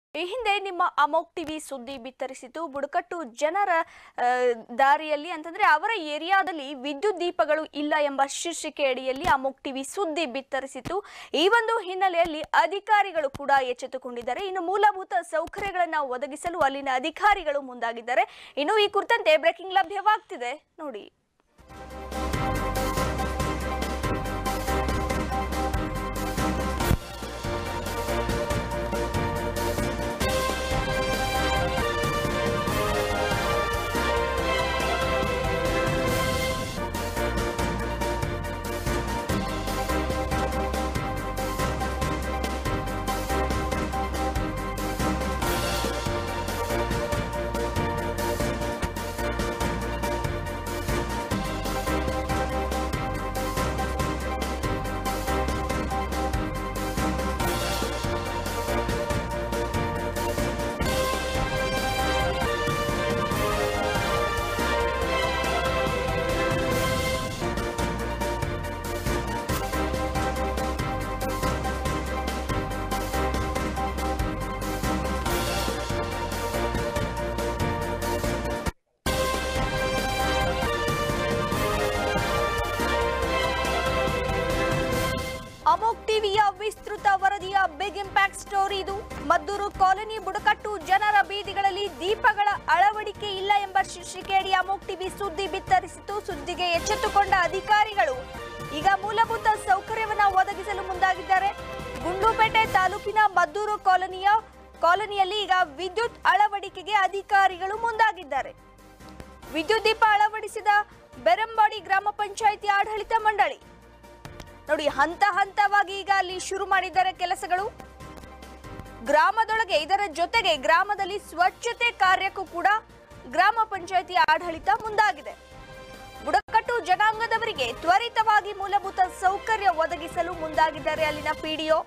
ಈ ಹಿಂದೆ ನಿಮ್ಮ ಅಮೋಕ್ ಟಿವಿ ಸುದ್ದಿ ಬಿತ್ತರಿಸಿತು ಬುಡಕಟ್ಟು ಜನರ ಆ, ದಾರಿಯಲ್ಲಿ ಅಂತಂದ್ರೆ ಅವರ ಏರಿಯಾದಲ್ಲಿ ವಿದ್ಯುತ್ ದೀಪಗಳು ಇಲ್ಲ ಎಂಬ ಶೀರ್ಷಿಕೆ ಅಡಿಯಲ್ಲಿ ಅಮೋಕ್ ಟಿವಿ ಸುದ್ದಿ ಬಿತ್ತರಿಸಿತು ಈ ಒಂದು ಹಿನ್ನೆಲೆಯಲ್ಲಿ ಅಧಿಕಾರಿಗಳು ಕೂಡ ಎಚ್ಚೆತ್ತುಕೊಂಡಿದ್ದಾರೆ ಇನ್ನು ಮೂಲಭೂತ ಸೌಕರ್ಯಗಳನ್ನು ಒದಗಿಸಲು ಅಲ್ಲಿನ ಅಧಿಕಾರಿಗಳು ಮುಂದಾಗಿದ್ದಾರೆ ಇನ್ನು ಈ ಕುರಿತಂತೆ ಬ್ರೇಕಿಂಗ್ ಲಭ್ಯವಾಗ್ತಿದೆ ನೋಡಿ ಅಮೋಕ್ ಟಿವಿಯ ವಿಸ್ತೃತ ವರದಿಯ ಬಿಗ್ ಇಂಪ್ಯಾಕ್ಟ್ ಸ್ಟೋರಿ ಇದು ಮದ್ದೂರು ಕಾಲೋನಿ ಬುಡಕಟ್ಟು ಜನರ ಬೀದಿಗಳಲ್ಲಿ ದೀಪಗಳ ಅಳವಡಿಕೆ ಇಲ್ಲ ಎಂಬ ಶೀರ್ಷಿಕೆಯಡಿ ಅಮೋಕ್ ಟಿವಿ ಸುದ್ದಿ ಬಿತ್ತರಿಸಿತು ಸುದ್ದಿಗೆ ಎಚ್ಚೆತ್ತುಕೊಂಡ ಅಧಿಕಾರಿಗಳು ಈಗ ಮೂಲಭೂತ ಸೌಕರ್ಯವನ್ನ ಒದಗಿಸಲು ಮುಂದಾಗಿದ್ದಾರೆ ಗುಂಡ್ಲುಪೇಟೆ ತಾಲೂಕಿನ ಮದ್ದೂರು ಕಾಲೋನಿಯ ಕಾಲೋನಿಯಲ್ಲಿ ಈಗ ವಿದ್ಯುತ್ ಅಳವಡಿಕೆಗೆ ಅಧಿಕಾರಿಗಳು ಮುಂದಾಗಿದ್ದಾರೆ ವಿದ್ಯುತ್ ದೀಪ ಅಳವಡಿಸಿದ ಬೆರಂಬಾಡಿ ಗ್ರಾಮ ಪಂಚಾಯಿತಿ ಆಡಳಿತ ಮಂಡಳಿ ನೋಡಿ ಹಂತ ಹಂತವಾಗಿ ಈಗ ಅಲ್ಲಿ ಶುರು ಮಾಡಿದ್ದಾರೆ ಕೆಲಸಗಳು ಗ್ರಾಮದೊಳಗೆ ಇದರ ಜೊತೆಗೆ ಗ್ರಾಮದಲ್ಲಿ ಸ್ವಚ್ಛತೆ ಕಾರ್ಯಕ್ಕೂ ಕೂಡ ಗ್ರಾಮ ಪಂಚಾಯಿತಿ ಆಡಳಿತ ಮುಂದಾಗಿದೆ ಬುಡಕಟ್ಟು ಜನಾಂಗದವರಿಗೆ ತ್ವರಿತವಾಗಿ ಮೂಲಭೂತ ಸೌಕರ್ಯ ಒದಗಿಸಲು ಮುಂದಾಗಿದ್ದಾರೆ ಅಲ್ಲಿನ ಪಿಡಿಒ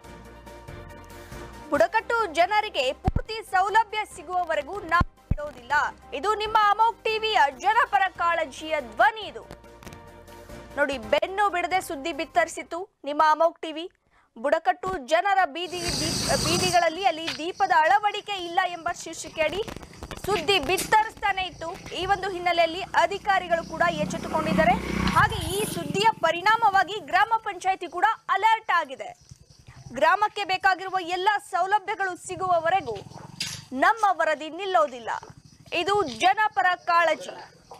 ಬುಡಕಟ್ಟು ಜನರಿಗೆ ಪೂರ್ತಿ ಸೌಲಭ್ಯ ಸಿಗುವವರೆಗೂ ನಾವು ಬಿಡೋದಿಲ್ಲ ಇದು ನಿಮ್ಮ ಅಮೋಕ್ ಟಿವಿಯ ಜನಪರ ಕಾಳಜಿಯ ಧ್ವನಿ ಇದು ನೋಡಿ ಬೆನ್ನು ಬಿಡದೆ ಸುದ್ದಿ ಬಿತ್ತರಿಸಿತು ನಿಮ್ಮ ಅಮೋಕ್ ಟಿವಿ ಬುಡಕಟ್ಟು ಜನರ ಬೀದಿ ದೀಪ್- ಬೀದಿಗಳಲ್ಲಿ ಅಲ್ಲಿ ದೀಪದ ಅಳವಡಿಕೆ ಇಲ್ಲ ಎಂಬ ಶೀರ್ಷಿಕೆಯಡಿ ಸುದ್ದಿ ಬಿತ್ತರಿಸ್ತಾನೆ ಇತ್ತು ಈ ಒಂದು ಹಿನ್ನೆಲೆಯಲ್ಲಿ ಅಧಿಕಾರಿಗಳು ಕೂಡ ಎಚ್ಚೆತ್ತುಕೊಂಡಿದ್ದಾರೆ ಹಾಗೆ ಈ ಸುದ್ದಿಯ ಪರಿಣಾಮವಾಗಿ ಗ್ರಾಮ ಪಂಚಾಯಿತಿ ಕೂಡ ಅಲರ್ಟ್ ಆಗಿದೆ ಗ್ರಾಮಕ್ಕೆ ಬೇಕಾಗಿರುವ ಎಲ್ಲ ಸೌಲಭ್ಯಗಳು ಸಿಗುವವರೆಗೂ ನಮ್ಮ ವರದಿ ನಿಲ್ಲೋದಿಲ್ಲ ಇದು ಜನಪರ ಕಾಳಜಿ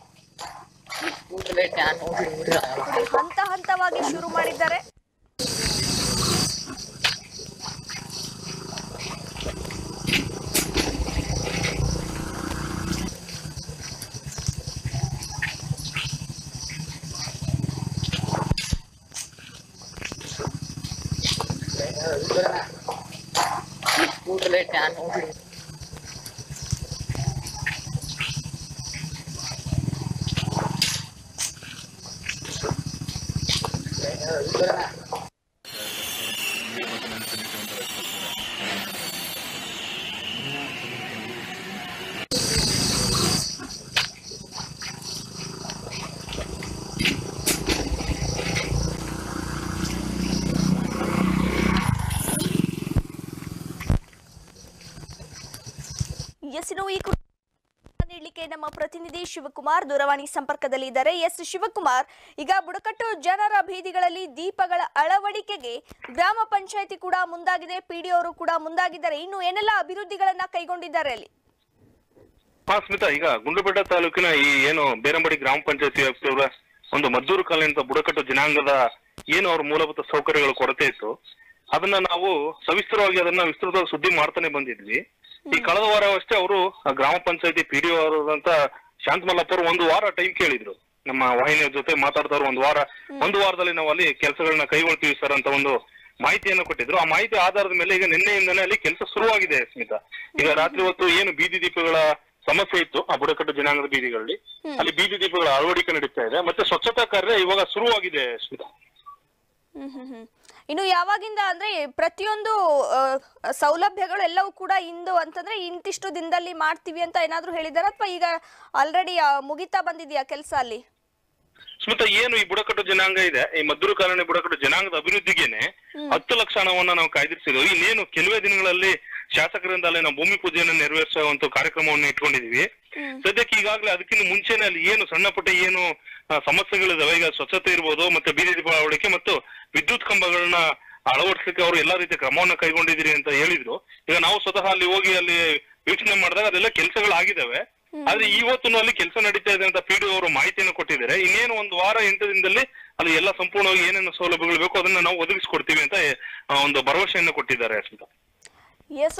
ಕೂಡಲೇ ಟ್ಯಾನ್ ಹೋಗಿಬಿಡ್ರ ಹಂತ ಹಂತವಾಗಿ ಶುರು ಮಾಡಿದ್ದಾರೆ ಕೂಡಲೇ ಟ್ಯಾನ್ ಹೋಗಿ ಎಸ್ ಇನ್ನು ಈ ಕುರಿತು ನೀಡಲಿಕ್ಕೆ ನಮ್ಮ ಪ್ರತಿನಿಧಿ ಶಿವಕುಮಾರ್ ದೂರವಾಣಿ ಸಂಪರ್ಕದಲ್ಲಿ ಇದ್ದಾರೆ ಎಸ್ ಶಿವಕುಮಾರ್ ಈಗ ಬುಡಕಟ್ಟು ಜನರ ಬೀದಿಗಳಲ್ಲಿ ದೀಪಗಳ ಅಳವಡಿಕೆಗೆ ಗ್ರಾಮ ಪಂಚಾಯಿತಿ ಕೂಡ ಮುಂದಾಗಿದೆ ಪಿಡಿಒ ಅವರು ಕೂಡ ಮುಂದಾಗಿದ್ದಾರೆ ಇನ್ನು ಏನೆಲ್ಲ ಅಭಿವೃದ್ಧಿಗಳನ್ನ ಕೈಗೊಂಡಿದ್ದಾರೆ ಅಲ್ಲಿ ಹಾ ಸ್ಮಿತಾ ಈಗ ಗುಂಡ್ಲುಪೇಟೆ ತಾಲೂಕಿನ ಈ ಏನು ಬೇರಂಬಡಿ ಗ್ರಾಮ ಪಂಚಾಯತಿ ವ್ಯಾಪ್ತಿಯವರ ಒಂದು ಮದ್ದೂರು ಕಾಲನಿ ಅಂತ ಬುಡಕಟ್ಟು ಜನಾಂಗದ ಏನು ಅವ್ರ ಮೂಲಭೂತ ಸೌಕರ್ಯಗಳ ಕೊರತೆ ಇತ್ತು ಅದನ್ನ ನಾವು ಸವಿಸ್ತರವಾಗಿ ಅದನ್ನ ವಿಸ್ತೃತವಾಗಿ ಸುದ್ದಿ ಮಾಡ್ತಾನೆ ಬಂದಿದ್ವಿ ಈ ಕಳೆದ ವಾರವಷ್ಟೇ ಅವರು ಗ್ರಾಮ ಪಂಚಾಯತಿ ಪಿ ಡಿ ಅವರಾದಂತ ಶಾಂತಮಲ್ಲಪ್ಪ ಅವರು ಒಂದು ವಾರ ಟೈಮ್ ಕೇಳಿದ್ರು ನಮ್ಮ ವಾಹಿನಿಯ ಜೊತೆ ಮಾತಾಡ್ದವ್ರು ಒಂದು ವಾರ ಒಂದು ವಾರದಲ್ಲಿ ನಾವು ಅಲ್ಲಿ ಕೆಲಸಗಳನ್ನ ಕೈಗೊಳ್ತೀವಿ ಸರ್ ಅಂತ ಒಂದು ಮಾಹಿತಿಯನ್ನು ಕೊಟ್ಟಿದ್ರು ಆ ಮಾಹಿತಿ ಆಧಾರದ ಮೇಲೆ ಈಗ ನಿನ್ನೆಯಿಂದನೇ ಅಲ್ಲಿ ಕೆಲಸ ಶುರುವಾಗಿದೆ ಸ್ಮಿತಾ ಈಗ ರಾತ್ರಿ ಹೊತ್ತು ಏನು ಬೀದಿ ದೀಪಗಳ ಸಮಸ್ಯೆ ಇತ್ತು ಆ ಬುಡಕಟ್ಟು ಜನಾಂಗದ ಬೀದಿಗಳಲ್ಲಿ ಅಲ್ಲಿ ಬೀದಿ ದೀಪಗಳ ಅಳವಡಿಕೆ ನಡೀತಾ ಇದೆ ಮತ್ತೆ ಸ್ವಚ್ಛತಾ ಕಾರ್ಯ ಇವಾಗ ಶುರುವಾಗಿದೆ ಸ್ಮಿತಾ ಹ್ಮ್ ಹ್ಮ್ ಹ್ಮ್. ಇನ್ನು ಯಾವಾಗಿಂದ ಅಂದ್ರೆ ಪ್ರತಿಯೊಂದು ಆ, ಸೌಲಭ್ಯಗಳು ಎಲ್ಲವೂ ಕೂಡ ಇಂದು ಅಂತಂದ್ರೆ ಇಂತಿಷ್ಟು ದಿನದಲ್ಲಿ ಮಾಡ್ತೀವಿ ಅಂತ ಏನಾದ್ರೂ ಹೇಳಿದಾರ ಅಥವಾ ಈಗ ಆಲ್ರೆಡಿ ಮುಗಿತಾ ಬಂದಿದ್ಯಾ ಕೆಲಸ ಅಲ್ಲಿ ಸ್ಮಿತಾ ಏನು ಈ ಬುಡಕಟ್ಟು ಜನಾಂಗ ಇದೆ ಈ ಮದ್ದೂರು ಕಾಲೋನಿ ಬುಡಕಟ್ಟು ಜನಾಂಗದ ಅಭಿವೃದ್ಧಿಗೆನೆ ಹತ್ತು ಲಕ್ಷ ಹಣವನ್ನ ನಾವು ಕಾಯ್ದಿರಿಸಿದ್ವಿ ಇನ್ನೇನು ಕೆಲವೇ ದಿನಗಳಲ್ಲಿ ಶಾಸಕರಿಂದ ಅಲ್ಲಿ ನಾವು ಭೂಮಿ ಪೂಜೆಯನ್ನು ನೆರವೇರಿಸುವಂತ ಕಾರ್ಯಕ್ರಮವನ್ನು ಇಟ್ಕೊಂಡಿದೀವಿ ಸದ್ಯಕ್ಕೆ ಈಗಾಗಲೇ ಅದಕ್ಕಿಂತ ಮುಂಚೆನೆ ಅಲ್ಲಿ ಏನು ಸಣ್ಣ ಪುಟ್ಟ ಏನು ಆ, ಸಮಸ್ಯೆಗಳಿದಾವೆ ಈಗ ಸ್ವಚ್ಛತೆ ಇರ್ಬೋದು ಮತ್ತೆ ಬೀದಿ ದೀಪ ಅಳವಡಿಕೆ ಮತ್ತು ವಿದ್ಯುತ್ ಕಂಬಗಳನ್ನ ಅಳವಡಿಸಲಿಕ್ಕೆ ಅವರು ಎಲ್ಲಾ ರೀತಿಯ ಕ್ರಮವನ್ನ ಕೈಗೊಂಡಿದ್ದೀರಿ ಅಂತ ಹೇಳಿದ್ರು ಈಗ ನಾವು ಸ್ವತಃ ಅಲ್ಲಿ ಹೋಗಿ ಅಲ್ಲಿ ವೀಕ್ಷಣೆ ಮಾಡಿದಾಗ ಅದೆಲ್ಲ ಕೆಲಸಗಳು ಆಗಿದಾವೆ ಆದ್ರೆ ಇವತ್ತು ಅಲ್ಲಿ ಕೆಲಸ ನಡೀತಾ ಇದೆ ಅಂತ ಪಿ ಡಿ ಅವರು ಮಾಹಿತಿಯನ್ನು ಕೊಟ್ಟಿದ್ದಾರೆ ಇನ್ನೇನು ಒಂದು ವಾರ ಎಂಟು ದಿನದಲ್ಲಿ ಅಲ್ಲಿ ಎಲ್ಲ ಸಂಪೂರ್ಣವಾಗಿ ಏನೇನು ಸೌಲಭ್ಯಗಳು ಬೇಕು ಅದನ್ನ ನಾವು ಒದಗಿಸ್ಕೊಡ್ತೀವಿ ಅಂತ ಆ, ಒಂದು ಭರವಸೆಯನ್ನು ಕೊಟ್ಟಿದ್ದಾರೆ ಸ್ಮಿತಾ ಎಸ್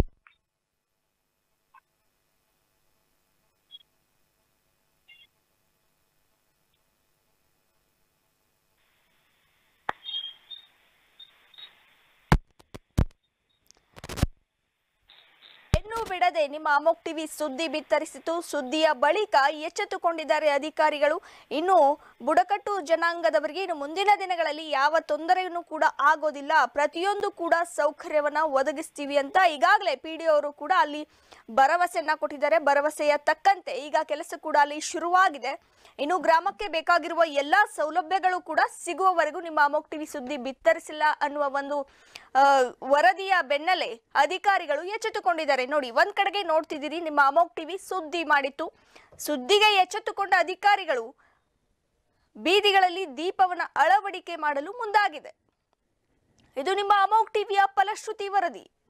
ಇನ್ನು ಬಿಡದೆ ನಿಮ್ಮ ಅಮೋಕ್ ಟಿವಿ ಸುದ್ದಿ ಬಿತ್ತರಿಸಿತು ಸುದ್ದಿಯ ಬಳಿಕ ಎಚ್ಚೆತ್ತುಕೊಂಡಿದ್ದಾರೆ ಅಧಿಕಾರಿಗಳು ಇನ್ನು ಬುಡಕಟ್ಟು ಜನಾಂಗದವರಿಗೆ ಇನ್ನು ಮುಂದಿನ ದಿನಗಳಲ್ಲಿ ಯಾವ ತೊಂದರೆಯನ್ನು ಕೂಡ ಆಗೋದಿಲ್ಲ ಪ್ರತಿಯೊಂದು ಕೂಡ ಸೌಕರ್ಯವನ್ನ ಒದಗಿಸ್ತೀವಿ ಅಂತ ಈಗಾಗಲೇ ಪಿ ಡಿ ಅವರು ಕೂಡ ಅಲ್ಲಿ ಭರವಸೆಯನ್ನ ಕೊಟ್ಟಿದ್ದಾರೆ ಭರವಸೆಯ ತಕ್ಕಂತೆ ಈಗ ಕೆಲಸ ಕೂಡ ಅಲ್ಲಿ ಶುರುವಾಗಿದೆ ಇನ್ನು ಗ್ರಾಮಕ್ಕೆ ಬೇಕಾಗಿರುವ ಎಲ್ಲಾ ಸೌಲಭ್ಯಗಳು ಕೂಡ ಸಿಗುವವರೆಗೂ ನಿಮ್ಮ ಅಮೋಕ್ ಟಿವಿ ಸುದ್ದಿ ಬಿತ್ತರಿಸಿಲ್ಲ ಅನ್ನುವ ಒಂದು ಆ, ವರದಿಯ ಬೆನ್ನಲ್ಲೇ ಅಧಿಕಾರಿಗಳು ಎಚ್ಚೆತ್ತುಕೊಂಡಿದ್ದಾರೆ ನೋಡಿ ಒಂದ್ ಕಡೆಗೆ ನೋಡ್ತಿದ್ದೀರಿ ನಿಮ್ಮ ಅಮೋಕ್ ಟಿವಿ ಸುದ್ದಿ ಮಾಡಿತ್ತು ಸುದ್ದಿಗೆ ಎಚ್ಚೆತ್ತುಕೊಂಡ ಅಧಿಕಾರಿಗಳು ಬೀದಿಗಳಲ್ಲಿ ದೀಪವನ್ನ ಅಳವಡಿಕೆ ಮಾಡಲು ಮುಂದಾಗಿದೆ ಇದು ನಿಮ್ಮ ಅಮೋಕ್ ಟಿವಿಯ ಫಲಶ್ರುತಿ ವರದಿ